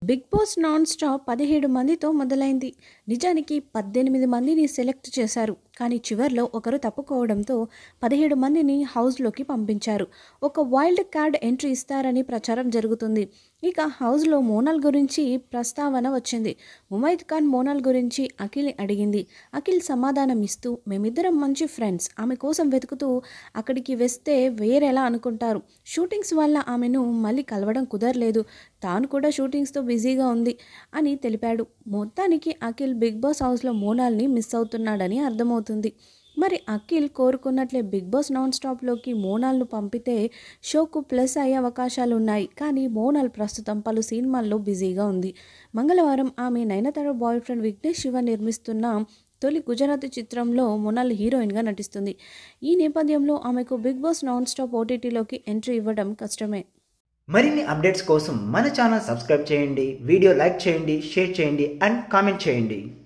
big boss non stop పదిహేడు మందితో మొదలైంది నిజానికి పద్దెనిమిది మందిని సెలెక్ట్ చేశారు కానీ చివర్లో ఒకరు తప్పుకోవడంతో పదిహేడు మందిని హౌస్లోకి పంపించారు ఒక వైల్డ్ కార్డ్ ఎంట్రీ ఇస్తారని ప్రచారం జరుగుతుంది ఇక హౌస్లో మోనాల్ గురించి ప్రస్తావన వచ్చింది ముమైద్ ఖాన్ మోనాల్ గురించి అఖిల్ అడిగింది అఖిల్ సమాధానం ఇస్తూ మేమిద్దరం మంచి ఫ్రెండ్స్ ఆమె కోసం వెతుకుతూ అక్కడికి వస్తే వేరేలా అనుకుంటారు షూటింగ్స్ వల్ల ఆమెను మళ్ళీ కలవడం కుదరలేదు తాను కూడా షూటింగ్స్తో బిజీగా ఉంది అని తెలిపాడు మొత్తానికి అఖిల్ బిగ్ బాస్ హౌస్లో మోనాల్ని మిస్ అవుతున్నాడని అర్థమవుతుంది మరి అఖిల్ కోరుకున్నట్లే బిగ్ బాస్ నాన్ స్టాప్లోకి మోనాల్ను పంపితే షోకు ప్లస్ అయ్యే అవకాశాలు ఉన్నాయి కానీ మోనాల్ ప్రస్తుతం పలు సినిమాల్లో బిజీగా ఉంది మంగళవారం ఆమె నయనతార బాయ్ ఫ్రెండ్ విఘ్నేష్ శివ నిర్మిస్తున్న తొలి గుజరాతీ చిత్రంలో మొనాల్ హీరోయిన్గా నటిస్తుంది ఈ నేపథ్యంలో ఆమెకు బిగ్ బాస్ నాన్ స్టాప్ ఓటీటీలోకి ఎంట్రీ ఇవ్వడం కష్టమే మరిన్ని అప్డేట్స్ కోసం మన ఛానల్ సబ్స్క్రైబ్ చేయండి వీడియో లైక్ చేయండి షేర్ చేయండి అండ్ కామెంట్ చేయండి